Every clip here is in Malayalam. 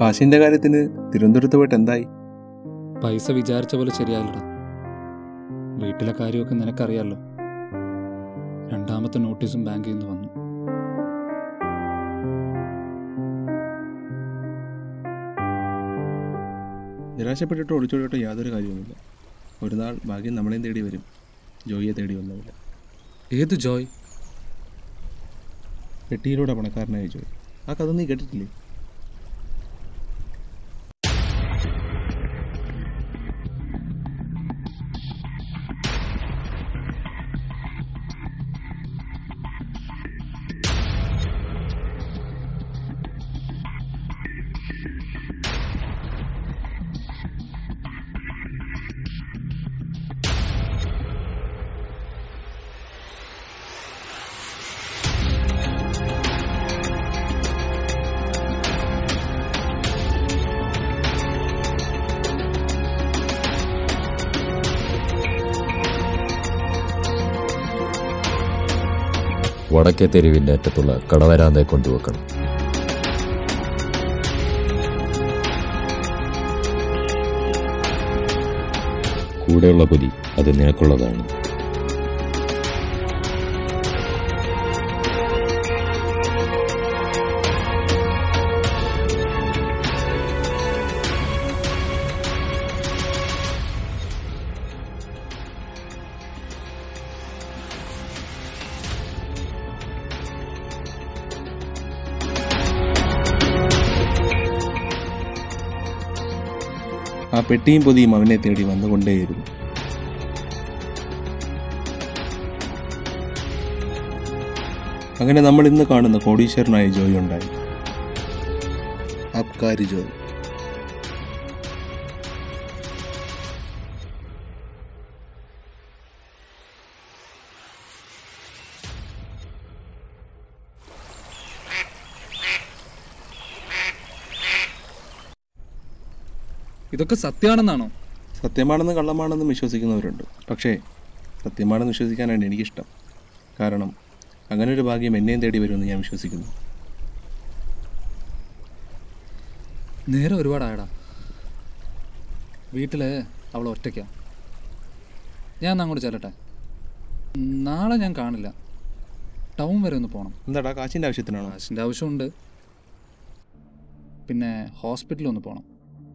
കാശിന്റെ കാര്യത്തിന് തിരുവനന്തപുരത്ത് പോയിട്ട് എന്തായി പൈസ വിചാരിച്ച പോലെ ശരിയായില്ലടാ വീട്ടിലെ കാര്യമൊക്കെ നിനക്കറിയാലോ രണ്ടാമത്തെ നോട്ടീസും ബാങ്കിൽ നിന്ന് വന്നു നിരാശപ്പെട്ടിട്ടോ ഒളിച്ചോടിട്ടോ യാതൊരു കാര്യവുമില്ല ഒരു നാൾ ഭാഗ്യം നമ്മളെയും തേടി വരും ജോയിയെ തേടി വന്നതില്ല ഏത് ജോയ് പെട്ടിയിലൂടെ പണക്കാരനായ ജോയ് ആ കഥ നീ കേട്ടിട്ടില്ലേ വടക്കേ തെരുവിൻ്റെ അറ്റത്തുള്ള കടവരാന്തയെ കൊണ്ടുവെക്കണം കൂടെയുള്ള പുലി അത് നിനക്കുള്ളതാണ് ആ പെട്ടിയും പൊതിയും അവനെ തേടി വന്നുകൊണ്ടേയിരുന്നു അങ്ങനെ നമ്മൾ ഇന്ന് കാണുന്ന കോടീശ്വരനായ ജോയ് ഉണ്ടായി അബ്കാരി ജോയ് ഇതൊക്കെ സത്യമാണെന്നാണോ സത്യമാണെന്ന് കള്ളമാണെന്ന് വിശ്വസിക്കുന്നവരുണ്ട് പക്ഷേ സത്യമാണെന്ന് വിശ്വസിക്കാനാണ് എനിക്കിഷ്ടം കാരണം അങ്ങനെ ഒരു ഭാഗ്യം എന്നെയും തേടി വരുമെന്ന് ഞാൻ വിശ്വസിക്കുന്നു നേരെ ഒരുപാടായടാ വീട്ടില് അവൾ ഒറ്റയ്ക്കാ ഞാൻ എന്നാ അങ്ങോട്ട് ചെല്ലട്ടെ നാളെ ഞാൻ കാണില്ല ടൗൺ വരെ ഒന്ന് പോകണം എന്താടാ കാശിൻ്റെ ആവശ്യത്തിനാണോ കാശിൻ്റെ ആവശ്യമുണ്ട് പിന്നെ ഹോസ്പിറ്റലിൽ ഒന്ന് പോകണം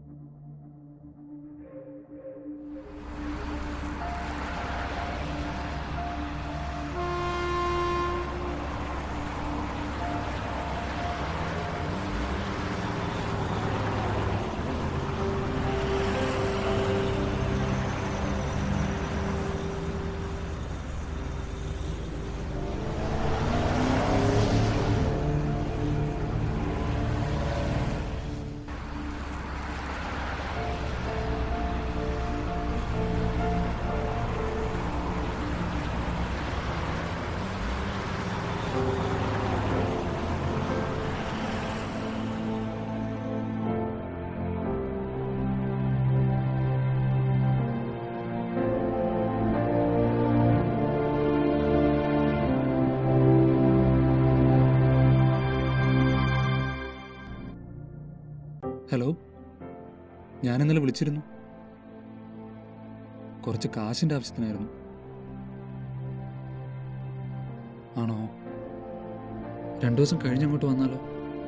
ഹലോ ഞാൻ ഇന്നലെ വിളിച്ചിരുന്നു കുറച്ച് കാശിൻ്റെ ആവശ്യത്തിനായിരുന്നു ആണോ രണ്ടു ദിവസം കഴിഞ്ഞങ്ങോട്ട് വന്നാലോ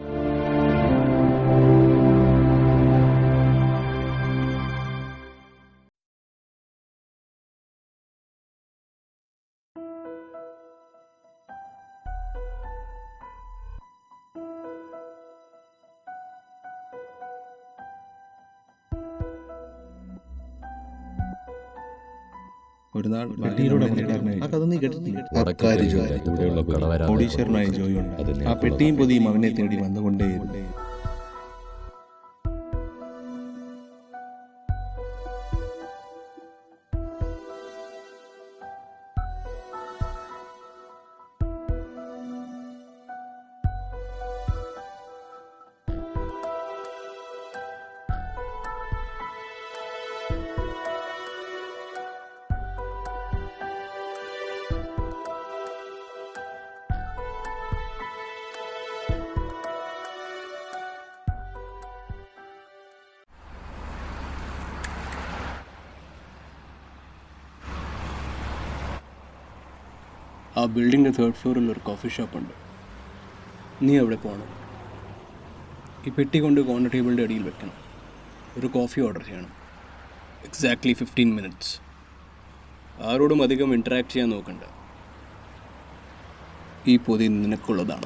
ഒരു നാൾ പെട്ടിയിലൂടെ പണക്കാരനായ ആ കഥ നീ കേട്ടിട്ടില്ലേ വടക്കേ അബ്കാരി തെരുവിൻ്റെ ജോയ് കൂടെയുള്ള കടവരാന്തയെ കോടീശ്വരനായ ജോയ് അത് ഉണ്ട് ആ നിനക്കുള്ളതാണ്. പെട്ടിയും പൊതിയും അവനെ തേടി വന്നുകൊണ്ടേയിരുന്നു ആ ബിൽഡിങ്ങിൻ്റെ തേർഡ് ഫ്ലോറിൽ ഒരു കോഫി ഷോപ്പുണ്ട് നീ അവിടെ പോകണം ഈ പെട്ടി കൊണ്ട് കോർണർ ടേബിളിൻ്റെ അടിയിൽ വെക്കണം ഒരു കോഫി ഓർഡർ ചെയ്യണം എക്സാക്ട്ലി ഫിഫ്റ്റീൻ മിനിറ്റ്സ് ആരോടും അധികം ഇൻറ്ററാക്ട് ചെയ്യാൻ നോക്കണ്ട ഈ പൊതി നിനക്കുള്ളതാണ്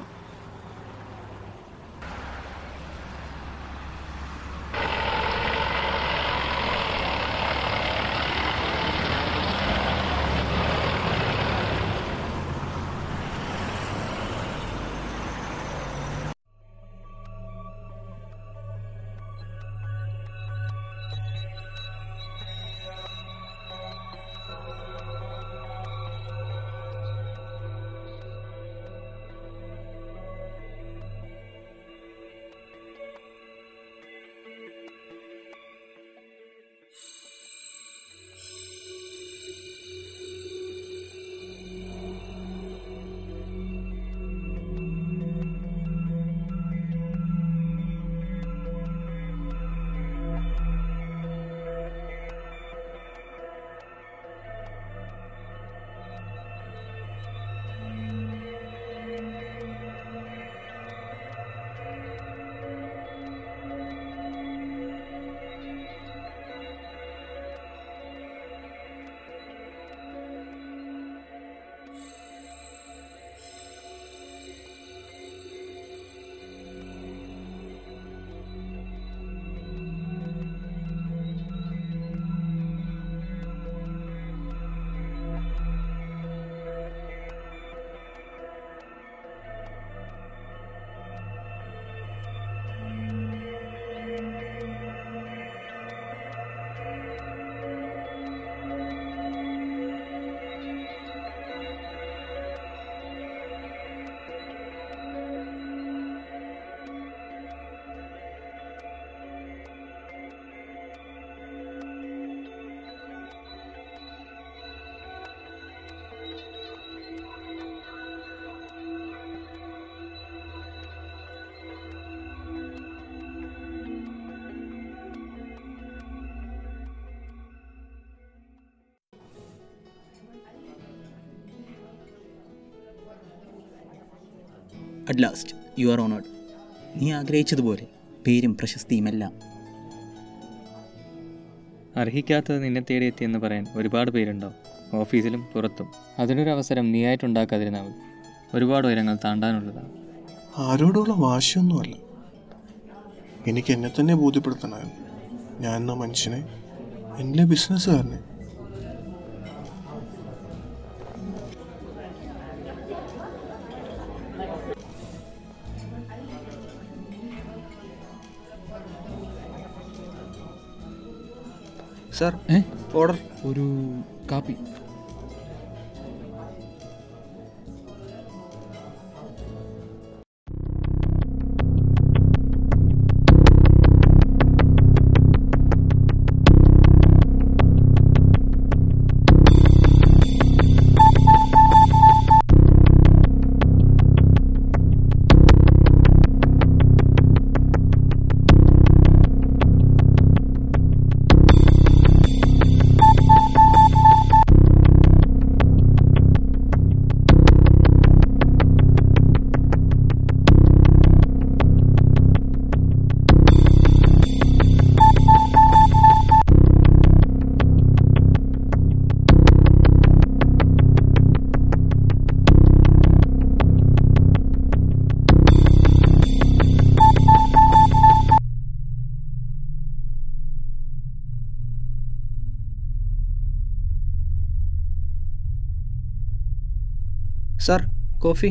at last you are owned നീ ആഗ്രഹിച്ചതുപോലെ പേരും പ്രശസ്തിയും എല്ലാം അർഹിക്കാത്തത് നിന്നെ തേടിയെത്തിയെന്ന് പറയാൻ ഒരുപാട് പേരുണ്ടാവും ഓഫീസിലും പുറത്തും അതിനൊരു അവസരം നീയായിട്ടുണ്ടാക്കാതിരുന്നാൽ മതി ഒരുപാട് ഉയരങ്ങൾ താണ്ടാനുള്ളതാണ് ആരോടുള്ള വാശിയൊന്നുമല്ല എനിക്ക് എന്നെ തന്നെ ബോധ്യപ്പെടുത്തണമായിരുന്നു ഞാൻ എന്ന മനുഷ്യനെ എൻ്റെ ബിസിനസ്സുകാരനെ സാർ ഏ ഓർഡർ ഒരു കാപ്പി സാർ കോഫി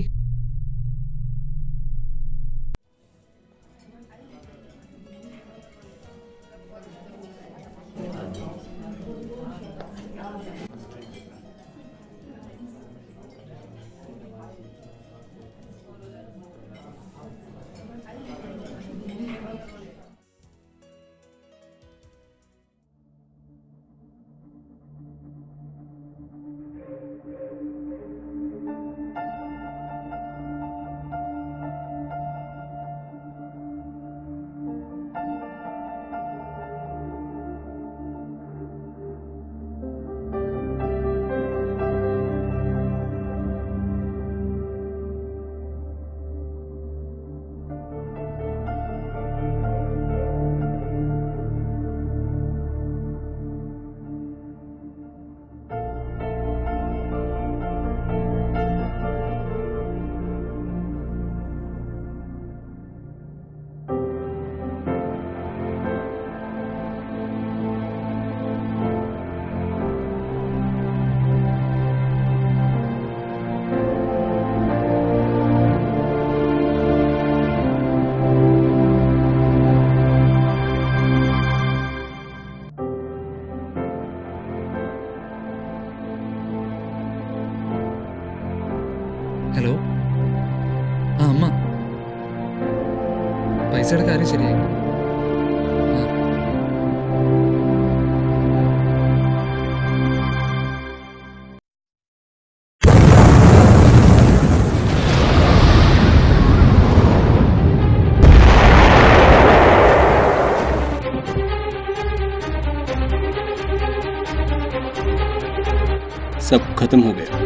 പൈസയുടെ കാര്യം ശരിയായി ആ सब खत्म हो गया